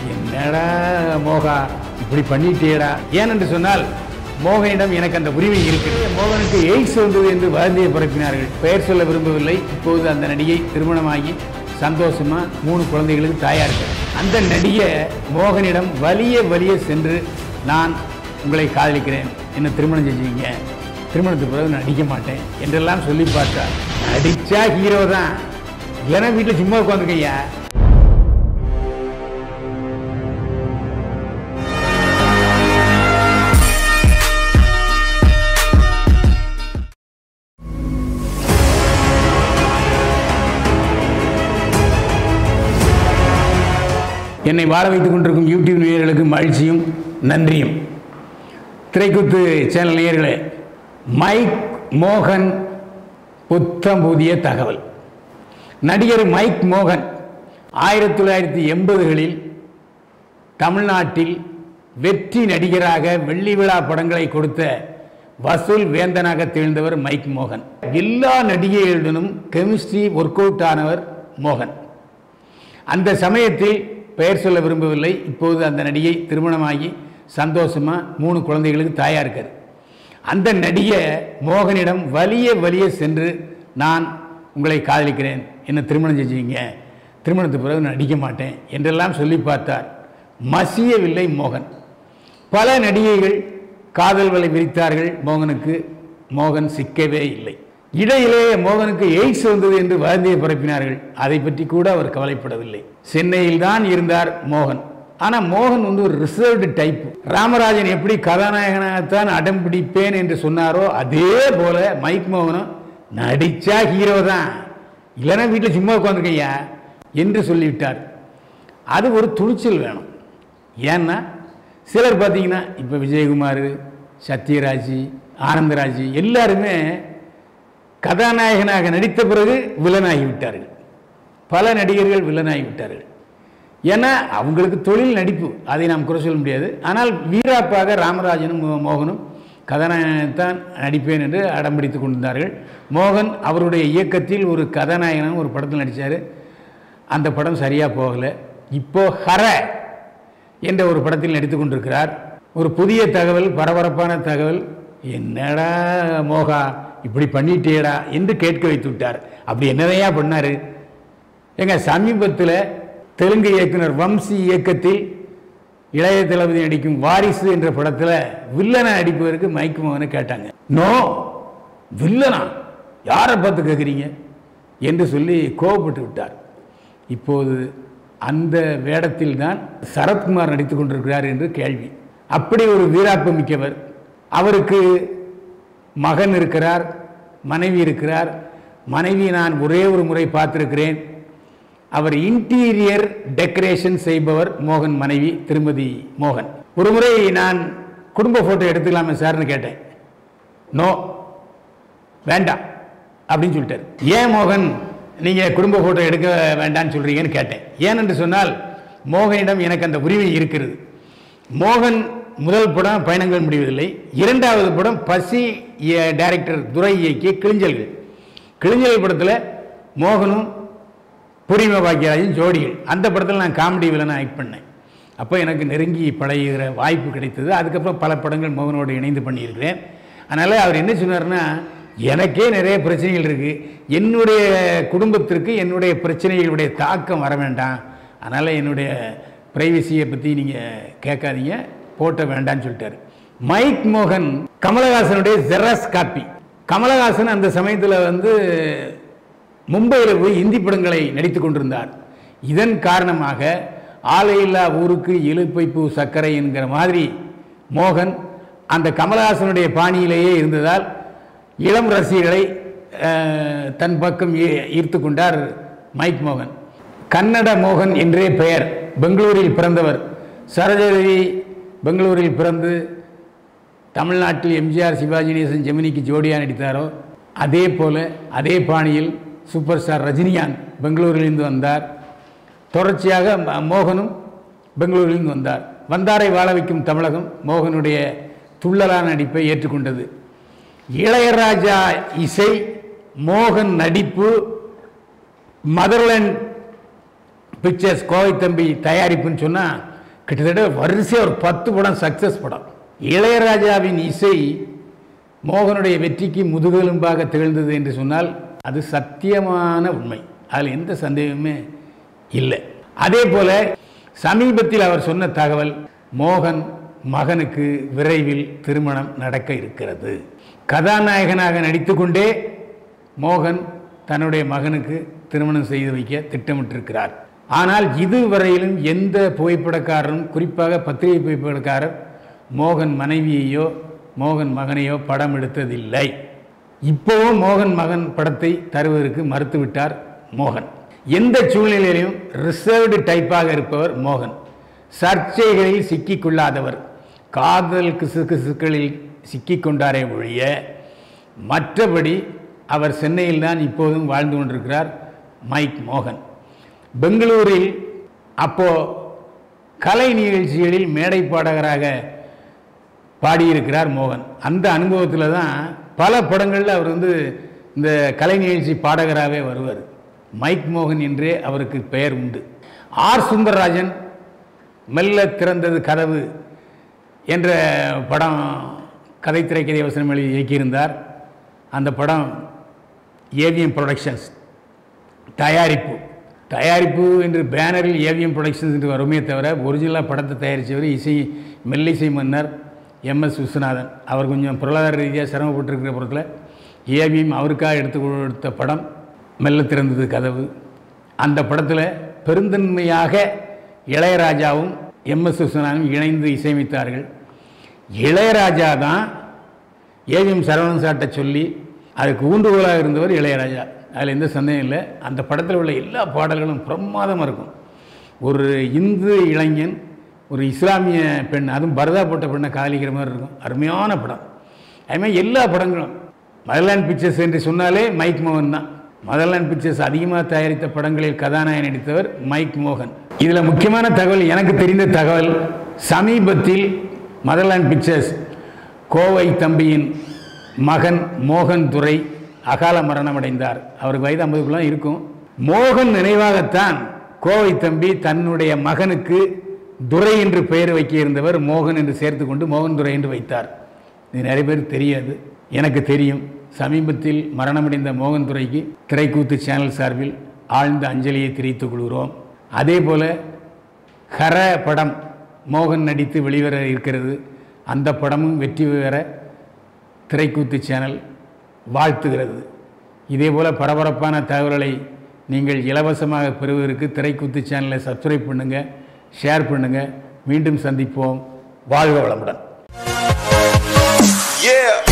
என்னடா மோகா இப்படி பண்ணிட்டேடா ஏனென்று சொன்னால் மோகனிடம் எனக்கு அந்த உரிமை இருக்கிறது மோகனுக்கு எய்ட்ஸ் வந்தது என்று வதந்தியை பரப்பினார்கள் பெயர் சொல்ல விரும்பவில்லை இப்போது அந்த நடிகை திருமணமாகி சந்தோஷமா மூணு குழந்தைகளுக்கு தாயா இருக்கு அந்த நடிகை மோகனிடம் வலிய வலிய சென்று நான் உங்களை காதலிக்கிறேன் என்ன திருமணம் செஞ்சீங்க திருமணத்துக்கு பிறகு நான் நடிக்க மாட்டேன் என்றெல்லாம் சொல்லி பார்த்தா நடிச்சா ஹீரோ தான் இல்லைன்னா வீட்டில் சும்மா உட்காந்துக்கையா என்னை வாழ வைத்துக் கொண்டிருக்கும் யூடியூப் நேயர்களுக்கு மகிழ்ச்சியும் நன்றியும் திரைக்குத்து சேனல் நேயர்களே மைக் மோகன் புத்தம் புதிய தகவல் நடிகர் மைக் மோகன் ஆயிரத்தி தொள்ளாயிரத்தி எண்பதுகளில் தமிழ்நாட்டில் வெற்றி நடிகராக வெள்ளி விழா படங்களை கொடுத்த வசூல் வேந்தனாக திகழ்ந்தவர் மைக் மோகன் எல்லா நடிகைகளுடனும் கெமிஸ்ட்ரி ஒர்க் அவுட் ஆனவர் மோகன் அந்த சமயத்தில் பெயர் சொல்ல விரும்பவில்லை இப்போது அந்த நடிகை திருமணமாகி சந்தோஷமா மூணு குழந்தைகளுக்கு தாயா இருக்கார் அந்த நடிகை மோகனிடம் வலிய வலிய சென்று நான் உங்களை காதலிக்கிறேன் என்ன திருமணம் செஞ்சீங்க திருமணத்துக்கு பிறகு நான் நடிக்க மாட்டேன் என்றெல்லாம் சொல்லி பார்த்தார் மசியவில்லை மோகன் பல நடிகைகள் காதல் வலை விரித்தார்கள் மோகனுக்கு மோகன் சிக்கவே இல்லை இடையிலே மோகனுக்கு எய்ட்ஸ் வந்தது என்று வதந்தியை பரப்பினார்கள் அதை பற்றி கூட அவர் கவலைப்படவில்லை சென்னையில் தான் இருந்தார் மோகன் ஆனால் மோகன் வந்து ஒரு ரிசர்வ்டு டைப் ராமராஜன் எப்படி கதாநாயகனாகத்தான் அடம் பிடிப்பேன் என்று சொன்னாரோ அதே போல மைக் மோகனும் நடிச்சா ஹீரோ தான் இல்லைன்னா வீட்டில் சும்மா உட்காந்துருக்கையா என்று சொல்லிவிட்டார் அது ஒரு துணிச்சல் வேணும் ஏன்னா சிலர் பார்த்தீங்கன்னா இப்போ விஜயகுமார் சத்யராஜ் ஆனந்தராஜ் எல்லாருமே கதாநாயகனாக நடித்த பிறகு வில்லனாகி விட்டார்கள் பல நடிகர்கள் வில்லனாகி விட்டார்கள் ஏன்னா அவங்களுக்கு தொழில் நடிப்பு அதை நாம் குறை சொல்ல முடியாது ஆனால் வீராப்பாக ராமராஜனும் மோ- மோகனும் கதாநாயகத்தான் நடிப்பேன் என்று அடம் பிடித்துக் கொண்டிருந்தார்கள் மோகன் அவருடைய இயக்கத்தில் ஒரு கதாநாயகனாக ஒரு படத்தில் நடித்தார் அந்த படம் சரியாக போகலை இப்போ ஹர என்ற ஒரு படத்தில் நடித்துக் கொண்டிருக்கிறார் ஒரு புதிய தகவல் பரபரப்பான தகவல் என்னடா மோகா இப்படி பண்ணிட்டேடா என்று கேட்க வைத்து விட்டார் அப்படி என்னதையா பண்ணாரு எங்க சமீபத்தில் தெலுங்கு இயக்குனர் வம்சி இயக்கத்தில் இளைய தளபதி நடிக்கும் வாரிசு என்ற படத்தில் வில்லனை நடிப்பதற்கு மைக் மோகனை கேட்டாங்க நோ வில்லனா யாரை பார்த்து கேட்குறீங்க என்று சொல்லி கோபப்பட்டு விட்டார் இப்போது அந்த வேடத்தில் தான் சரத்குமார் நடித்துக் கொண்டிருக்கிறார் என்று கேள்வி அப்படி ஒரு வீராப்பு மிக்கவர் அவருக்கு மகன் இருக்கிறார் மனைவி இருக்கிறார் மனைவி நான் ஒரே ஒரு முறை பார்த்திருக்கிறேன் அவர் இன்டீரியர் டெக்கரேஷன் செய்பவர் மோகன் மனைவி திருமதி மோகன் ஒரு முறை நான் குடும்ப போட்டோ எடுத்துக்கலாமே சார்னு கேட்டேன் நோ வேண்டாம் அப்படின்னு சொல்லிட்டார் ஏன் மோகன் நீங்கள் குடும்ப ஃபோட்டோ எடுக்க வேண்டாம்னு சொல்கிறீங்கன்னு கேட்டேன் ஏனென்று சொன்னால் மோகனிடம் எனக்கு அந்த உரிமை இருக்கிறது மோகன் முதல் படம் பயணங்கள் முடிவதில்லை இரண்டாவது படம் பசி இய- டைரக்டர் துரை இயக்கிய கிளிஞ்சல்கள் கிளிஞ்சல் படத்தில் மோகனும் பூர்ணிமா பாக்கியராஜும் ஜோடிகள் அந்த படத்தில் நான் காமெடி வில்லனை ஆக்ட் பண்ணேன் அப்போ எனக்கு நெருங்கி பழகுகிற வாய்ப்பு கிடைத்தது அதுக்கப்புறம் பல படங்கள் மோகனோடு இணைந்து பண்ணியிருக்கிறேன் அதனால் அவர் என்ன சொன்னார்னா எனக்கே நிறைய பிரச்சனைகள் இருக்குது என்னுடைய குடும்பத்திற்கு என்னுடைய பிரச்சனைகளுடைய தாக்கம் வர வேண்டாம் அதனால் என்னுடைய ப்ரைவசியை பற்றி நீங்கள் கேட்காதீங்க போட்ட வேண்டாம்னு சொல்லிட்டாரு மைக் மோகன் கமலஹாசனுடைய ஜெராஸ் காப்பி கமலஹாசன் அந்த சமயத்தில் வந்து மும்பையில் போய் இந்தி படங்களை நடித்து கொண்டிருந்தார் இதன் காரணமாக ஆலையில்லா ஊருக்கு இழுப்பைப்பு சர்க்கரை என்கிற மாதிரி மோகன் அந்த கமலஹாசனுடைய பாணியிலேயே இருந்ததால் இளம் ரசிகர்களை அஹ், தன் பக்கம் ஈ- ஈர்த்து கொண்டார் மைக் மோகன் கன்னட மோகன் என்றே பெயர் பெங்களூரில் பிறந்தவர் சரோஜதேவி பெங்களூரில் பிறந்து தமிழ்நாட்டில் எம்ஜிஆர் சிவாஜி கணேசன் ஜெமினிக்கு ஜோடியாக நடித்தாரோ அதே போல அதே பாணியில் சூப்பர் ஸ்டார் ரஜினிகாந்த் பெங்களூரிலிருந்து வந்தார் தொடர்ச்சியாக ம- மோகனும் பெங்களூரிலிருந்து வந்தார் வந்தாரை வாழ வைக்கும் தமிழகம் மோகனுடைய துள்ளலான நடிப்பை ஏற்றுக்கொண்டது இளையராஜா இசை மோகன் நடிப்பு மதர்லேண்ட் பிக்சர்ஸ் கோவை தம்பி தயாரிப்புன்னு சொன்னால் கிட்டத்தட்ட வரிசையாக ஒரு பத்து படம் சக்ஸஸ் படம் இளையராஜாவின் இசை மோகனுடைய வெற்றிக்கு முதுகெலும்பாக திகழ்ந்தது என்று சொன்னால் அது சத்தியமான உண்மை அதில் எந்த சந்தேகமே இல்லை அதே போல சமீபத்தில் அவர் சொன்ன தகவல் மோகன் மகனுக்கு விரைவில் திருமணம் நடக்க இருக்கிறது கதாநாயகனாக நடித்துக்கொண்டே மோகன் தன்னுடைய மகனுக்கு திருமணம் செய்து வைக்க திட்டமிட்டிருக்கிறார் ஆனால் இதுவரையிலும் எந்த புகைப்படக்காரரும் குறிப்பாக பத்திரிகை புகைப்படக்காரர் மோகன் மனைவியையோ மோகன் மகனையோ படம் எடுத்ததில்லை இப்போவும் மோகன் மகன் படத்தை தருவதற்கு மறுத்துவிட்டார் மோகன் எந்த சூழ்நிலையிலும் ரிசர்வ்டு டைப்பாக இருப்பவர் மோகன் சர்ச்சைகளில் சிக்கிக்கொள்ளாதவர் காதல் கிசு கிசுக்களில் சிக்கிக்கொண்டாரே ஒழிய மற்றபடி அவர் சென்னையில் தான் இப்போதும் வாழ்ந்து கொண்டிருக்கிறார் மைக் மோகன் பெங்களூரில் அப்போ கலை நிகழ்ச்சிகளில் மேடை பாடகராக பாடியிருக்கிறார் மோகன் அந்த அனுபவத்தில் தான் பல படங்களில் அவர் வந்து இந்த கலை நிகழ்ச்சி பாடகராகவே வருவார் மைக் மோகன் என்றே அவருக்கு பெயர் உண்டு ஆர் சுந்தரராஜன் மெல்ல திறந்தது கதவு என்ற படம் கதை திரைக்கதை வசனம் எழுதி இயக்கியிருந்தார் அந்த படம் ஏவிஎம் ப்ரொடக்ஷன்ஸ் தயாரிப்பு தயாரிப்பு என்று பேனரில் ஏவிஎம் ப்ரொடக்ஷன்ஸ் என்று வருமே தவிர ஒரிஜினலாக படத்தை தயாரித்தவர் இசை மெல்லிசை மன்னர் எம்எஸ் விஸ்வநாதன் அவர் கொஞ்சம் பொருளாதார ரீதியாக சிரமப்பட்டிருக்கிற புறத்தில் ஏவிஎம் அவருக்காக எடுத்து கொடுத்த படம் மெல்ல திறந்தது கதவு அந்த படத்தில் பெருந்தன்மையாக இளையராஜாவும் எம்எஸ் விஸ்வநாதனும் இணைந்து இசையமைத்தார்கள் இளையராஜா தான் ஏவிஎம் சரவணன் சாட்டை சொல்லி அதுக்கு ஊண்டுகோலாக இருந்தவர் இளையராஜா அதில் எந்த சந்தேகம் இல்லை அந்த படத்தில் உள்ள எல்லா பாடல்களும் பிரமாதமாக இருக்கும் ஒரு இந்து இளைஞன் ஒரு இஸ்லாமிய பெண் அதுவும் பரதா போட்ட பெண்ணை காதலிக்கிற மாதிரி இருக்கும் அருமையான படம் அதுமாதிரி எல்லா படங்களும் மதர்லாண்ட் பிக்சர்ஸ் என்று சொன்னாலே மைக் மோகன் தான் மதர்லாண்ட் பிக்சர்ஸ் அதிகமாக தயாரித்த படங்களில் கதாநாயகன் நடித்தவர் மைக் மோகன் இதில் முக்கியமான தகவல் எனக்கு தெரிந்த தகவல் சமீபத்தில் மதர்லாண்ட் பிக்சர்ஸ் கோவை தம்பியின் மகன் மோகன் துரை அகால மரணம் அடைந்தார் அவருக்கு வயது ஐம்பதுக்குள்ள இருக்கும் மோகன் நினைவாகத்தான் கோவை தம்பி தன்னுடைய மகனுக்கு துரை என்று பெயர் வைக்க இருந்தவர் மோகன் என்று சேர்த்து கொண்டு மோகன் துரை என்று வைத்தார் இது நிறைய பேர் தெரியாது எனக்கு தெரியும் சமீபத்தில் மரணமடைந்த மோகன் துரைக்கு திரைக்கூத்து சேனல் சார்பில் ஆழ்ந்த அஞ்சலியை தெரிவித்துக் கொள்கிறோம் அதே போல ஹர படம் மோகன் நடித்து வெளிவர இருக்கிறது அந்த படமும் வெற்றி பெற திரைக்கூத்து சேனல் வாழ்த்துகிறது இதேபோல் பரபரப்பான தகவல்களை நீங்கள் இலவசமாக பெறுவதற்கு திரைக்கூத்து சேனலை சப்ஸ்கிரைப் பண்ணுங்கள் ஷேர் பண்ணுங்கள் மீண்டும் சந்திப்போம் வாழ்க வளமுடன் Yeah.